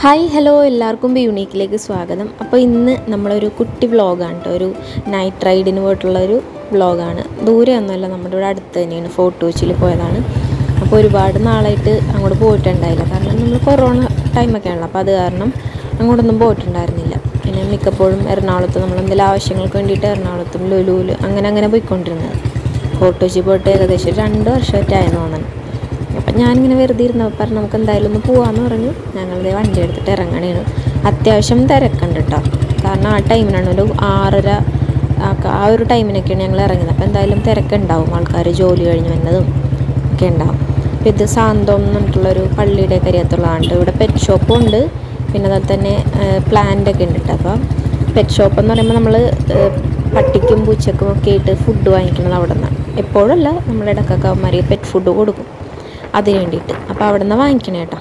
Hi hello എല്ലാവർക്കും B യൂണീക്കിലേക്ക് സ്വാഗതം അപ്പോൾ ഇന്ന് നമ്മളൊരു കുട്ടി വ്ളോഗാണ് കേട്ടോ ഒരു നൈറ്റ് റൈഡിന് പോയിട്ടുള്ള ഒരു വ്ളോഗാണ് ദൂരെ ഒന്നുമല്ല നമ്മുടെ ഇവിടെ അടുത്ത് തന്നെയാണ് ഫോർട്ട് കൊച്ചിയിൽ പോയതാണ് അപ്പോൾ ഒരുപാട് നാളായിട്ട് അങ്ങോട്ട് പോയിട്ടുണ്ടായില്ല കാരണം നമ്മൾ കൊറോണ ടൈമൊക്കെ ആണല്ലോ അപ്പോൾ അത് കാരണം അങ്ങോട്ടൊന്നും പോയിട്ടുണ്ടായിരുന്നില്ല പിന്നെ മിക്കപ്പോഴും എറണാകുളത്ത് നമ്മൾ എന്തെങ്കിലും ആവശ്യങ്ങൾക്ക് വേണ്ടിയിട്ട് എറണാകുളത്തും ലുലുവിൽ അങ്ങനെ അങ്ങനെ പോയിക്കൊണ്ടിരുന്നത് ഫോർട്ട് കൊച്ചി പോയിട്ട് ഏകദേശം രണ്ട് വർഷമായിട്ടായെന്ന് തോന്നുന്നു അപ്പം ഞാനിങ്ങനെ വെറുതെ ഇരുന്നപ്പോൾ പറഞ്ഞു നമുക്ക് എന്തായാലും ഒന്ന് പോവാന്ന് പറഞ്ഞു ഞങ്ങളുടെ വണ്ടി എടുത്തിട്ട് ഇറങ്ങണേണ് അത്യാവശ്യം തിരക്കുണ്ട് കേട്ടോ കാരണം ആ ടൈമിനാണ് ഒരു ആറര ആ- ആ ഒരു ടൈമിനൊക്കെയാണ് ഞങ്ങൾ ഇറങ്ങിയത് അപ്പോൾ എന്തായാലും തിരക്കുണ്ടാവും ആൾക്കാർ ജോലി കഴിഞ്ഞ് വന്നതും ഒക്കെ ഉണ്ടാവും അപ്പോൾ ഇത് സാന്തോം എന്ന് പറഞ്ഞിട്ടുള്ളൊരു പള്ളിയുടെ കരിയത്തുള്ളതാണ് കേട്ടോ ഇവിടെ പെറ്റ് ഷോപ്പും ഉണ്ട് പിന്നെ അതുപോലെ തന്നെ പ്ലാന്റ് ഒക്കെ ഉണ്ട് കേട്ടോ അപ്പം പെറ്റ് ഷോപ്പ് എന്ന് പറയുമ്പോൾ നമ്മൾ പട്ടിക്കും പൂച്ചക്കും ഒക്കെ ആയിട്ട് ഫുഡ് വാങ്ങിക്കുന്നത് അവിടെ നിന്നാണ് എപ്പോഴല്ല നമ്മൾ ഇടക്കൊക്കെ അവന്മാർക്ക് പെറ്റ് ഫുഡ് കൊടുക്കും അതിന് വേണ്ടിയിട്ട് അപ്പോൾ അവിടെ നിന്ന് വാങ്ങിക്കണേ കേട്ടോ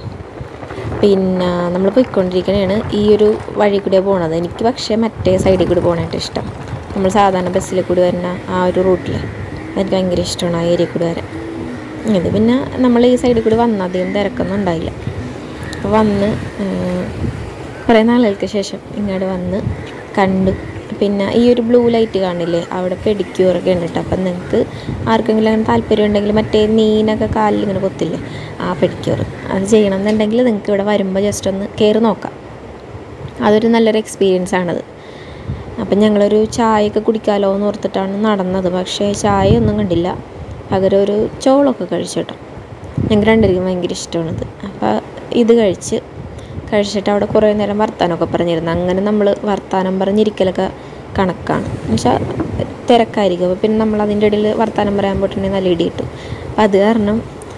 പിന്നെ നമ്മൾ പോയിക്കൊണ്ടിരിക്കണതാണ് ഈ ഒരു വഴി കൂടിയാണ് പോണത് എനിക്ക് പക്ഷേ മറ്റേ സൈഡിൽ കൂടി പോകണായിട്ട് ഇഷ്ടം നമ്മൾ സാധാരണ ബസ്സിൽ കൂടി വരുന്ന ആ ഒരു റൂട്ടിൽ എനിക്ക് ഭയങ്കര ഇഷ്ടമാണ് ആ ഏരിയ കൂടി വരാൻ ഇത് പിന്നെ നമ്മൾ ഈ സൈഡിൽ കൂടി വന്ന അധികം തിരക്കൊന്നും ഉണ്ടായില്ല അപ്പോൾ വന്ന് ഏഹ്, കുറേ നാളുകൾക്ക് ശേഷം ഇങ്ങോട്ട് വന്ന് കണ്ടു പിന്നെ ഈ ഒരു ബ്ലൂ ലൈറ്റ് കാണില്ലേ അവിടെ പെഡിക്യൂറൊക്കെ ഉണ്ട് കേട്ടോ അപ്പം നിങ്ങൾക്ക് ആർക്കെങ്കിലും അങ്ങനെ താല്പര്യം ഉണ്ടെങ്കിൽ മറ്റേ നീനൊക്കെ കാലിൽ ഇങ്ങനെ കൊത്തില്ലേ ആ പെഡിക്യൂർ അത് ചെയ്യണം എന്നുണ്ടെങ്കിൽ നിങ്ങൾക്ക് ഇവിടെ വരുമ്പോൾ ജസ്റ്റ് ഒന്ന് കയറി നോക്കാം അതൊരു നല്ലൊരു എക്സ്പീരിയൻസ് ആണത് അപ്പം ഞങ്ങളൊരു ചായയൊക്കെ കുടിക്കാമല്ലോ എന്ന് ഓർത്തിട്ടാണ് നടന്നത് പക്ഷേ ചായ ഒന്നും കണ്ടില്ല പകരം ഒരു ചോളൊക്കെ കഴിച്ചു കേട്ടോ ഞങ്ങൾക്ക് രണ്ടുപേർക്കും ഭയങ്കര ഇഷ്ടമാണിത് അപ്പോൾ ഇത് കഴിച്ച് കഴിച്ചിട്ട് അവിടെ കുറേ നേരം വർത്താനമൊക്കെ പറഞ്ഞിരുന്നു അങ്ങനെ നമ്മൾ വർത്താനം പറഞ്ഞിരിക്കലൊക്കെ കണക്കാണ് എന്നുവെച്ചാൽ തിരക്കായിരിക്കും അപ്പോൾ പിന്നെ നമ്മൾ അതിൻ്റെ ഇടയിൽ വർത്താനം പറയാൻ പോയിട്ടുണ്ടെങ്കിൽ നല്ല ഇടി കിട്ടും അപ്പം അത് കാരണം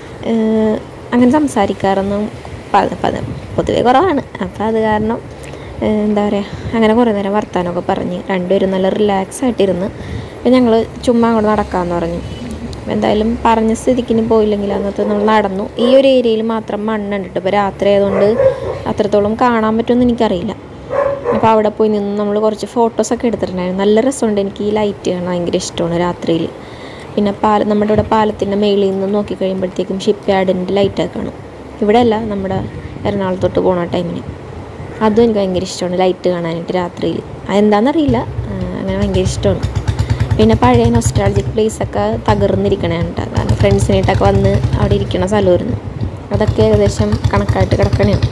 ഏഹ്, അങ്ങനെ സംസാരിക്കാറൊന്നും പ- പ- പൊതുവെ കുറവാണ് അപ്പോൾ അത് കാരണം ഏഹ്, എന്താ പറയുക അങ്ങനെ കുറേ നേരം വർത്താനമൊക്കെ പറഞ്ഞ് രണ്ടുപേരും നല്ല റിലാക്സ് ആയിട്ടിരുന്ന് അപ്പം ഞങ്ങൾ ചുമ്മാ അങ്ങോട്ട് നടക്കാമെന്ന് പറഞ്ഞു അപ്പോൾ എന്തായാലും പറഞ്ഞ സ്ഥിതിക്ക് ഇനി പോയില്ലെങ്കിൽ അന്നത്തെ നമ്മൾ നടന്നു ഈ ഒരു ഏരിയയിൽ മാത്രം മണ്ണുണ്ട് കേട്ടോ ഇപ്പോൾ രാത്രി ആയതുകൊണ്ട് അത്രത്തോളം കാണാൻ പറ്റുമെന്ന് എനിക്കറിയില്ല അപ്പോൾ അവിടെ പോയി നിന്ന് നമ്മൾ കുറച്ച് ഫോട്ടോസൊക്കെ എടുത്തിട്ടുണ്ടായിരുന്നു നല്ല രസമുണ്ട് എനിക്ക് ഈ ലൈറ്റ് കാണാൻ ഭയങ്കര ഇഷ്ടമാണ് രാത്രിയിൽ പിന്നെ പാല നമ്മുടെ ഇവിടെ പാലത്തിൻ്റെ മേളിൽ നിന്ന് നോക്കി കഴിയുമ്പോഴത്തേക്കും ഷിപ്പ് യാർഡിൻ്റെ ലൈറ്റൊക്കെ കാണും ഇവിടെ അല്ല നമ്മുടെ എറണാകുളത്തോട്ട് പോണ ടൈമിന് അതും എനിക്ക് ഭയങ്കര ഇഷ്ടമാണ് ലൈറ്റ് കാണാനായിട്ട് രാത്രിയിൽ അതെന്താണെന്നറിയില്ല ആ, അങ്ങനെ ഭയങ്കര ഇഷ്ടമാണ് പിന്നെ പഴയ നൊസ്റ്റാൾജിക് പ്ലേസ് ഒക്കെ തകർന്നിരിക്കണതാണ് കേട്ടോ കാരണം ഫ്രണ്ട്സിനായിട്ടൊക്കെ വന്ന് അവിടെ ഇരിക്കണ സ്ഥലമായിരുന്നു അതൊക്കെ ഏകദേശം കണക്കായിട്ട് കിടക്കണയാണ്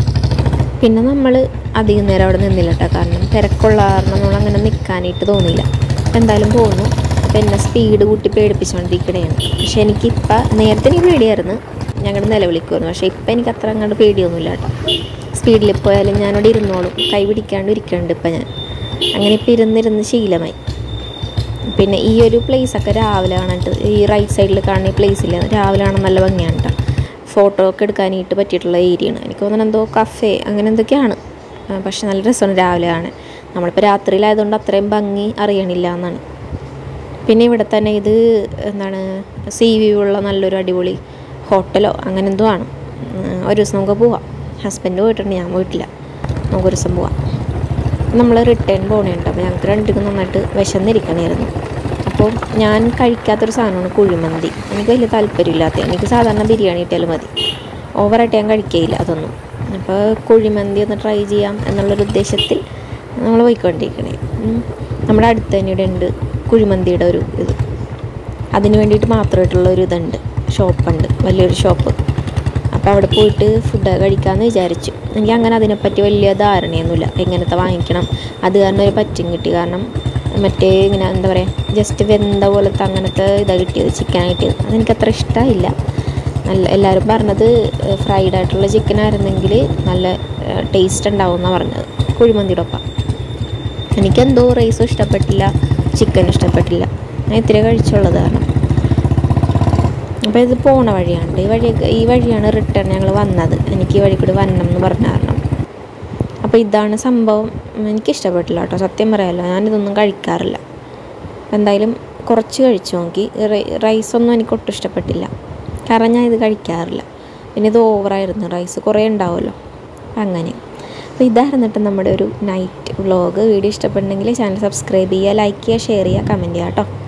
പിന്നെ നമ്മൾ അധികം നേരം അവിടെ നിന്നില്ല കേട്ടോ കാരണം തിരക്കുള്ള കാരണം നമ്മൾ അങ്ങനെ നിൽക്കാനായിട്ട് തോന്നിയില്ല അപ്പം എന്തായാലും പോകുന്നു അപ്പം എന്നെ സ്പീഡ് കൂട്ടി പേടിപ്പിച്ചുകൊണ്ടിരിക്കണേണ് പക്ഷെ എനിക്കിപ്പം നേരത്തെ എനിക്ക് പേടിയായിരുന്നു ഞങ്ങളുടെ നിലവിളിക്കുമായിരുന്നു പക്ഷേ ഇപ്പം എനിക്ക് അത്ര അങ്ങോട്ട് പേടിയൊന്നുമില്ല കേട്ടോ സ്പീഡിൽ പോയാലും ഞാനവിടെ ഇരുന്നോളും കൈ പിടിക്കാണ്ട് ഇരിക്കുന്നുണ്ട് ഇപ്പം ഞാൻ അങ്ങനെ ഇപ്പം ഇരുന്നിരുന്ന് ശീലമായി പിന്നെ ഈ ഒരു place ഒക്കെ രാവിലെ കാണാനായിട്ട് ഈ റൈറ്റ് സൈഡിൽ കാണുന്ന ഈ പ്ലേസില്ല രാവിലെ കാണാൻ നല്ല ഭംഗിയാണ് കേട്ടോ ഫോട്ടോ ഒക്കെ എടുക്കാനായിട്ട് പറ്റിയിട്ടുള്ള ഏരിയയാണ് എനിക്ക് തോന്നുന്നു എന്തോ കഫേ അങ്ങനെ എന്തൊക്കെയാണ് ആ, പക്ഷെ നല്ല രസമാണ് രാവിലെ കാണാൻ നമ്മളിപ്പോൾ രാത്രിയിലായതുകൊണ്ട് അത്രയും ഭംഗി അറിയണില്ല എന്നാണ് പിന്നെ ഇവിടെ തന്നെ ഇത് എന്താണ് സീ വ്യൂ ഉള്ള നല്ലൊരു അടിപൊളി ഹോട്ടലോ അങ്ങനെ എന്തോ ആണ് ഉം, ഒരു ദിവസം നമുക്ക് പോവാം ഹസ്ബൻഡ് പോയിട്ടുണ്ട് ഞാൻ പോയിട്ടില്ല നമുക്കൊരു ദിവസം പോവാം നമ്മൾ റിട്ടേൺ പോകണുണ്ട് അപ്പോൾ ഞങ്ങൾക്ക് രണ്ടുപേർക്കും നന്നായിട്ട് വിശന്നിരിക്കണമായിരുന്നു അപ്പോൾ ഞാൻ കഴിക്കാത്തൊരു സാധനമാണ് കുഴിമന്തി എനിക്ക് വലിയ താല്പര്യമില്ലാത്ത എനിക്ക് സാധാരണ ബിരിയാണി ഇട്ടാലും മതി ഓവറായിട്ട് ഞാൻ കഴിക്കുകയില്ല അതൊന്നും അപ്പോൾ കുഴിമന്തി ഒന്ന് ട്രൈ ചെയ്യാം എന്നുള്ളൊരു ഉദ്ദേശത്തിൽ നമ്മൾ പോയിക്കൊണ്ടിരിക്കണേ ഉം. നമ്മുടെ അടുത്ത് തന്നെ ഇവിടെ ഉണ്ട് കുഴിമന്തിയുടെ ഒരു ഇത് അതിന് വേണ്ടിയിട്ട് മാത്രമായിട്ടുള്ള ഒരു ഇതുണ്ട് ഷോപ്പുണ്ട് വലിയൊരു ഷോപ്പ് അപ്പോൾ അവിടെ പോയിട്ട് ഫുഡ് കഴിക്കാമെന്ന് വിചാരിച്ചു എനിക്ക് അങ്ങനെ അതിനെപ്പറ്റി വലിയ ധാരണയൊന്നുമില്ല എങ്ങനത്തെ വാങ്ങിക്കണം അത് കാരണം ഒരു പറ്റും കിട്ടി കാരണം മറ്റേ ഇങ്ങനെ എന്താ പറയുക ജസ്റ്റ് വെന്ത പോലത്തെ അങ്ങനത്തെ ഇതാണ് കിട്ടിയത് ചിക്കനാണ് കിട്ടിയത് അതെനിക്ക് അത്ര ഇഷ്ടമായില്ല നല്ല എല്ലാവരും പറഞ്ഞത് ഫ്രൈഡ് ആയിട്ടുള്ള ചിക്കൻ ആയിരുന്നെങ്കിൽ നല്ല ടേസ്റ്റ് ഉണ്ടാവും എന്നാണ് പറഞ്ഞത് കുഴിമന്തിയുടെ ഒപ്പം എനിക്കെന്തോ റൈസും ഇഷ്ടപ്പെട്ടില്ല ചിക്കനും ഇഷ്ടപ്പെട്ടില്ല ഞാൻ ഇത്തിരി കഴിച്ചുള്ളത് കാരണം അപ്പോൾ ഇത് പോണ വഴിയാണ് ഈ വഴി ഈ വഴിയാണ് റിട്ടേൺ ഞങ്ങൾ വന്നത് എനിക്ക് ഈ വഴി കൂടി വരണം എന്ന് പറഞ്ഞ കാരണം അപ്പോൾ ഇതാണ് സംഭവം എനിക്ക് ഇഷ്ടപ്പെട്ടില്ല കേട്ടോ സത്യം പറയാമല്ലോ ഞാനിതൊന്നും കഴിക്കാറില്ല എന്തായാലും കുറച്ച് കഴിച്ചു നോക്കി റൈസൊന്നും എനിക്ക് ഒട്ടും ഇഷ്ടപ്പെട്ടില്ല കാരണം ഞാൻ ഇത് കഴിക്കാറില്ല പിന്നെ ഇത് ഓവറായിരുന്നു റൈസ് കുറേ ഉണ്ടാവുമല്ലോ അങ്ങനെ അപ്പോൾ ഇതായിരുന്നിട്ട് നമ്മുടെ ഒരു നൈറ്റ് വ്ളോഗ് വീഡിയോ ഇഷ്ടപ്പെട്ടുണ്ടെങ്കിൽ ചാനൽ സബ്സ്ക്രൈബ് ചെയ്യുക ലൈക്ക് ചെയ്യുക ഷെയർ ചെയ്യുക കമൻറ്റ് ചെയ്യുക കേട്ടോ